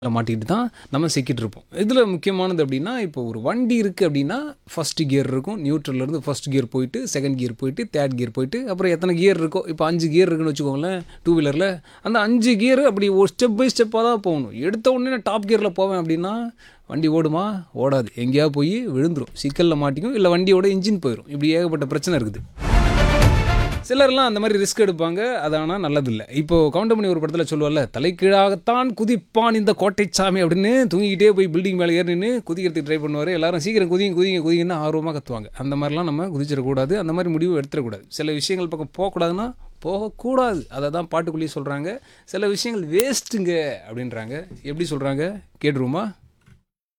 மாட்டிக்கிட்டு தான் நம்ம சிக்கிட்டு இருப்போம் இதில் முக்கியமானது அப்படின்னா இப்போ ஒரு வண்டி இருக்குது அப்படின்னா ஃபஸ்ட்டு கியர் இருக்கும் நியூட்ரல்லேருந்து ஃபஸ்ட் கியர் போயிட்டு செகண்ட் கியர் போயிட்டு தேர்ட் கியர் போயிட்டு அப்புறம் எத்தனை கியர் இருக்கோ இப்போ அஞ்சு கியர் இருக்குன்னு வச்சுக்கோங்களேன் டூ வீலரில் அந்த அஞ்சு கியர் அப்படி ஒரு ஸ்டெப் பை ஸ்டெப்பாக தான் போகணும் எடுத்த உடனே நான் டாப் கியரில் போவேன் அப்படின்னா வண்டி ஓடுமா ஓடாது எங்கேயாவது போய் விழுந்துரும் சிக்கலில் மாட்டிக்கும் இல்லை வண்டியோட இன்ஜின் போயிடும் இப்படி ஏகப்பட்ட பிரச்சனை இருக்குது சிலர்லாம் அந்த மாதிரி ரிஸ்க் எடுப்பாங்க அது ஆனால் நல்லதில்லை இப்போ கவுண்டமணி ஒரு படத்தில் சொல்லுவார்ல தலைக்கீழாகத்தான் குதிப்பான் இந்த கோட்டை சாமி அப்படின்னு தூங்கிக்கிட்டே போய் பில்டிங் மேலே ஏறி நின்று குதிக்கிறதுக்கு ட்ரை பண்ணுவார் எல்லாரும் சீக்கிரம் குதிங்க குதிங்க குதிங்கன்னு ஆர்வமாக கத்துவாங்க அந்த மாதிரிலாம் நம்ம குதிச்சிடக்கூடாது அந்த மாதிரி முடிவு எடுத்துடக்கூடாது சில விஷயங்கள் பக்கம் போகக்கூடாதுன்னா போகக்கூடாது அதை தான் பாட்டுக்குள்ளேயே சொல்கிறாங்க சில விஷயங்கள் வேஸ்ட்டுங்க அப்படின்றாங்க எப்படி சொல்கிறாங்க கேட்டுருவோமா